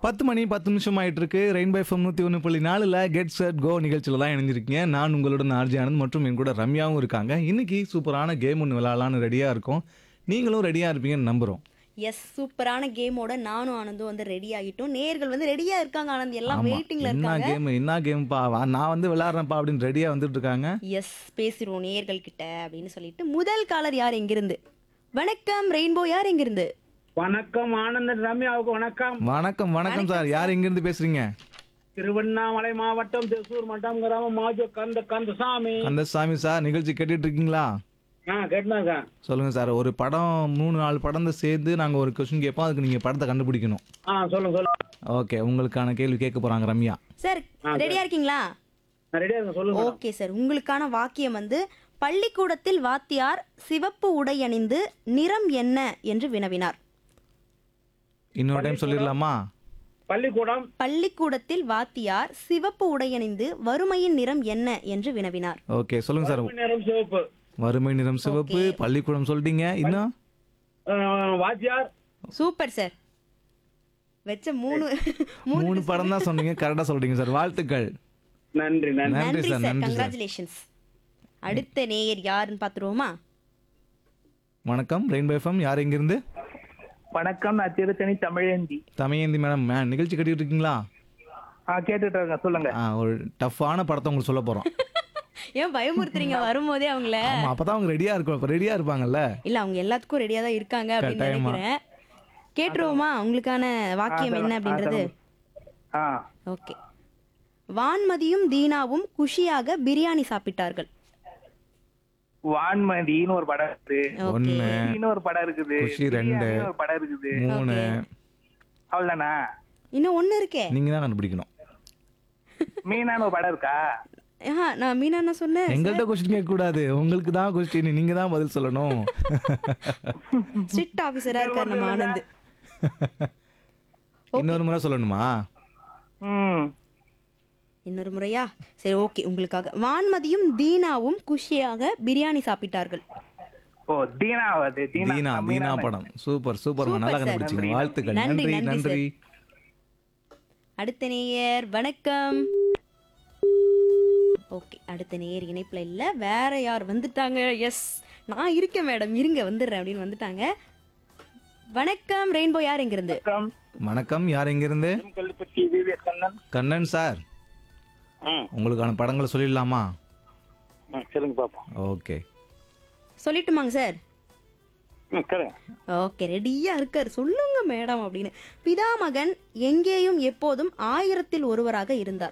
பத்து மணி பத்து நிமிஷம் ஆயிட்டு இருக்கு ரெயின்பை எஃப்எம் நூற்றி ஒன்று புள்ளி நாலில் கெட் செட் கோ நிகழ்ச்சியில் தான் இணைஞ்சிருக்கீங்க நான் உங்களுடன் ஆர்ஜி ஆனந்த் மற்றும் என் கூட ரம்யாவும் இருக்காங்க இன்னைக்கு சூப்பரான கேம் ஒன்று விளையாடலான்னு ரெடியாக இருக்கோம் நீங்களும் ரெடியாக இருப்பீங்கன்னு நம்புகிறோம் எஸ் சூப்பரான கேமோட நானும் ஆனந்தும் வந்து ரெடி ஆகிட்டோம் நேர்கள் வந்து ரெடியா இருக்காங்க ஆனந்த் எல்லாம் ஆமா வெயிட்டிங்ல என்ன இருக்காங்க கேம் என்ன கேம்ப்பா வா, நான் வந்து விளையாடுறேன்ப்பா அப்படின்னு ரெடியாக வந்துட்டு இருக்காங்க எஸ் பேசிடுவோம் நேர்கள் கிட்ட அப்படின்னு சொல்லிட்டு முதல் காலர் யார் எங்கிருந்து வணக்கம் ரெயின்போ யார் எங்கிருந்து வணக்கம் ஆனந்தன் ரம்யாவுக்கு வணக்கம் வணக்கம் வணக்கம் சார் யார் எங்கேருந்து பேசுறீங்க திருவண்ணாமலை மாவட்டம் திருசூர் மட்டம் கிராமம் மாஜோ கந்த கந்தசாமி அந்த சாமி சார் நிகழ்ச்சி கேட்டுட்டு இருக்கீங்களா ஆ கேட்டுனா சார் சொல்லுங்க சார் ஒரு படம் மூணு நாலு படம் சேர்ந்து நாங்கள் ஒரு கொஸ்டின் கேட்போம் அதுக்கு நீங்கள் படத்தை கண்டுபிடிக்கணும் ஆ சொல்லுங்க சொல்லுங்க ஓகே உங்களுக்கான கேள்வி கேட்க போறாங்க ரம்யா சார் ரெடியா இருக்கீங்களா நான் ரெடியா இருக்கேன் சொல்லுங்க மேடம். ஓகே சார் உங்களுக்கான வாக்கியம் வந்து பள்ளிக்கூடத்தில் வாத்தியார் சிவப்பு உடை அணிந்து நிறம் என்ன என்று வினவினார் இன்னொரு டைம் சொல்லிடலாமா பள்ளிக்கூடம் பள்ளிக்கூடத்தில் வாத்தியார் சிவப்பு உடை அணிந்து வறுமையின் நிறம் என்ன என்று வினவினார் ஓகே சொல்லுங்க சார் நேரம் சிவப்பு வறுமை நிறம் சிவப்பு பள்ளிக்கூடம் சொல்லிட்டீங்க இன்னும் ஆ, வாத்தியார் சூப்பர் சார் வச்ச மூணு மூணு படம் தான் சொன்னீங்க கரெக்டா சொல்றீங்க சார் வாழ்த்துக்கள் நன்றி நன்றி நன்றி நன்றி சார் சார் நன்றி சார் கங்க்ராச்சுலேஷன்ஸ் அடுத்த நேயர் யாருன்னு பாத்துருவோமா வணக்கம் ரெயின்போ எஃப்எம் யார் எங்கிருந்து வணக்கம் நான் திருத்தணி தமிழேந்தி தமையந்தி மேடம் மே நிகழ்ச்சி கட்டிட்டு இருக்கீங்களா ஆ கேட்டுட்டு இருக்கேன் சொல்லுங்க ஆ, ஒரு டஃப்பான படத்தை உங்களுக்கு சொல்ல போறோம் ஏன் பயமுறுத்துறீங்க வரும்போதே அவங்கள ஆமா அப்பதான் அவங்க ரெடியா இருக்கும் இப்ப ரெடியா இருப்பாங்கல்ல இல்ல அவங்க எல்லாத்துக்கும் ரெடியா தான் இருக்காங்க அப்படின்னு கட்டாயமா. நினைக்கிறேன் கேட்டுருவோமா உங்களுக்கான வாக்கியம் என்ன அப்படின்றது ஆ ஓகே வான்மதியும் தீனாவும் குஷியாக பிரியாணி சாப்பிட்டார்கள் வான்மதின்னு ஒரு படம் இருக்குது ஓகே ஒண்ணு குஷின்னு ஒரு படம் இருக்குது குஷி ரெண்டு. பிரியாணின்னு ஒரு படம் இருக்குது மூணு அவ்வளவுதானா இன்னும் ஒண்ணு இருக்கே நீங்க தான் கண்டுபிடிக்கணும் மீனான்னு ஒரு படம் இருக்கா ஆஹா, நான் மீனா என்ன சொன்னேன் எங்கள்கிட்ட கொஸ்டின் கேட்க கூடாது உங்களுக்கு தான் கொஸ்டின் நீங்க தான் பதில் சொல்லணும் ஸ்ட்ரிக்ட் ஆபீசரா இருக்கார் நம்ம ஆனந்த் இன்னொரு முறை சொல்லணுமா ம் இன்னொரு முறையா சரி ஓகே உங்களுக்காக வான்மதியும் தீனாவும் குஷியாக பிரியாணி சாப்பிட்டார்கள் ஓ தீனா அது தீனா தீனா தீனா படம் சூப்பர் சூப்பர் சூப்பர் நல்லா சார். கண்டுபிடிச்சீங்க வாழ்த்துக்கள் நன்றி, நன்றி நன்றி நன்றி அடுத்த நேயர் வணக்கம் ஓகே அடுத்த நேயர் இணைப்புல இல்ல வேற யார் வந்துட்டாங்க எஸ் நான் இருக்கேன் மேடம் இருங்க வந்துடுறேன் அப்படின்னு வந்துட்டாங்க வணக்கம் ரெயின்போ யார் எங்க இருந்து வணக்கம் வணக்கம் யார் எங்கிருந்து கல்லுப்பட்டி விவேகண்ணன் கண்ணன் சார் ம் உங்களுக்கான படங்களை சொல்லிடலாமா ம், சொல்லுங்க பாப்போம் ஓகே சொல்லட்டுமாங்க சார் ம் சொல்லுங்க ஓகே ரெடியா இருக்காரு சொல்லுங்க மேடம் அப்படின்னு பிதாமகன் எங்கேயும் எப்போதும் ஆயிரத்தில் ஒருவராக இருந்தார்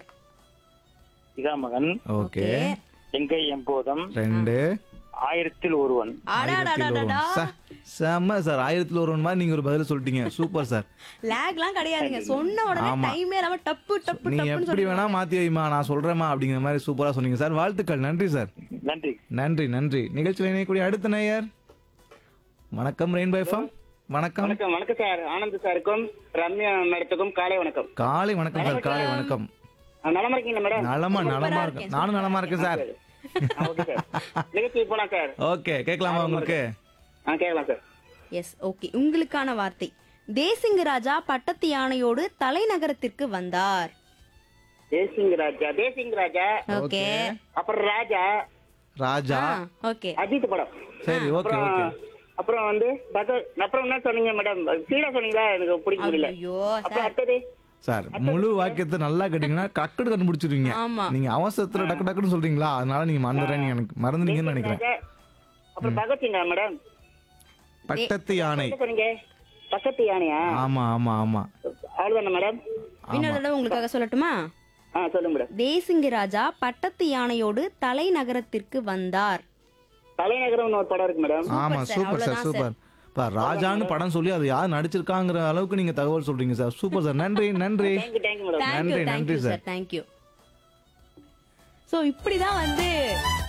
இகாமகன் ஓகே எங்கே எப்போதும் ரெண்டு ஆயிரத்தில் ஒருவன் ஆயிரத்தில் அடாடாடாடா ஒருவன். சார், செம்ம சார் ஆயிரத்தில் ஒருவன் மாதிரி நீங்க ஒரு பதில் சொல்லிட்டீங்க சூப்பர் சார் லேக்லாம் கிடையாதுங்க சொன்ன உடனே ஆமா. டைமே இல்லாம டப்பு டப்பு நீங்க டப்புன்னு எப்படி சொல்லி வேணா மாத்தி வைமா நான் சொல்றேமா அப்படிங்கிற மாதிரி சூப்பரா சொன்னீங்க சார் வாழ்த்துக்கள் நன்றி சார் நன்றி நன்றி நன்றி நிகழ்ச்சியில் இணையக்கூடிய அடுத்த நேயர் வணக்கம் ரெயின்போ எஃப்எம் வணக்கம் வணக்கம் வணக்கம் சார் ஆனந்த் சாருக்கும் ரம்யா மேடத்துக்கும் காலை வணக்கம் காலை வணக்கம் சார் காலை வணக்கம் ஆ, நலமா இருக்கீங்களா மேடம் நலமா நலமா இருக்கேன் நானும் நலமா இருக்கேன் சார் ஆ, ஓகே சார் நிகழ்ச்சி போலாம் சார் ஓகே கேட்கலாமா உங்களுக்கு ஆ கேட்கலாம் சார் எஸ் ஓகே உங்களுக்கான வார்த்தை தேசிங்க ராஜா பட்டத்து யானையோடு தலைநகரத்திற்கு வந்தார் தேசிங் ராஜா தேசிங் ராஜா ஓகே அப்புறம் ராஜா ராஜா ஓகே அஜித் படம் சரி ஓகே அப்புறம் ஓகே அப்புறம் வந்து பகத் அப்புறம் என்ன சொன்னீங்க மேடம் சீடா சொன்னீங்களா எனக்கு பிடிக்க முடியல ஐயோ அப்புறம் சார் அடுத்தது சார் முழு வாக்கியத்தை நல்லா கேட்டீங்கன்னா டக்குனு கண்டுபிடிச்சிருவீங்க ஆமா நீங்க அவசரத்துல டக்கு டக்குன்னு சொல்றீங்களா அதனால நீங்க மறந்துடுறேன் எனக்கு மறந்துட்டீங்கன்னு நினைக்கிறேன் ராஜா அப்புறம் பகத்சிங்கா மேடம் பட்டத்து யானை என்ன சொன்னீங்க பக்கத்து யானையா ஆமா ஆமா ஆமா அவ்வளவுதானே மேடம் இன்னொரு தடவை உங்களுக்காக சொல்லட்டுமா ஆ சொல்லுங்க மேடம் தேசிங்க ராஜா பட்டத்து யானையோடு தலைநகரத்திற்கு வந்தார் தலைநகரம்னு ஒரு படம் இருக்கு மேடம் ஆமா sir, சூப்பர் சார் அவ்வளவுதான் சூப்பர் இப்ப ராஜான்னு படம் சொல்லி அது யார் நடிச்சிருக்காங்கிற அளவுக்கு நீங்க தகவல் சொல்றீங்க சார் சூப்பர் சார் நன்றி நன்றி தேங்க்யூ தேங்க்யூ மேடம் தேங்க்யூ நன்றி, தேங்க்யூ நன்றி, சார் தேங்க்யூ ஸோ இப்படிதான் வந்து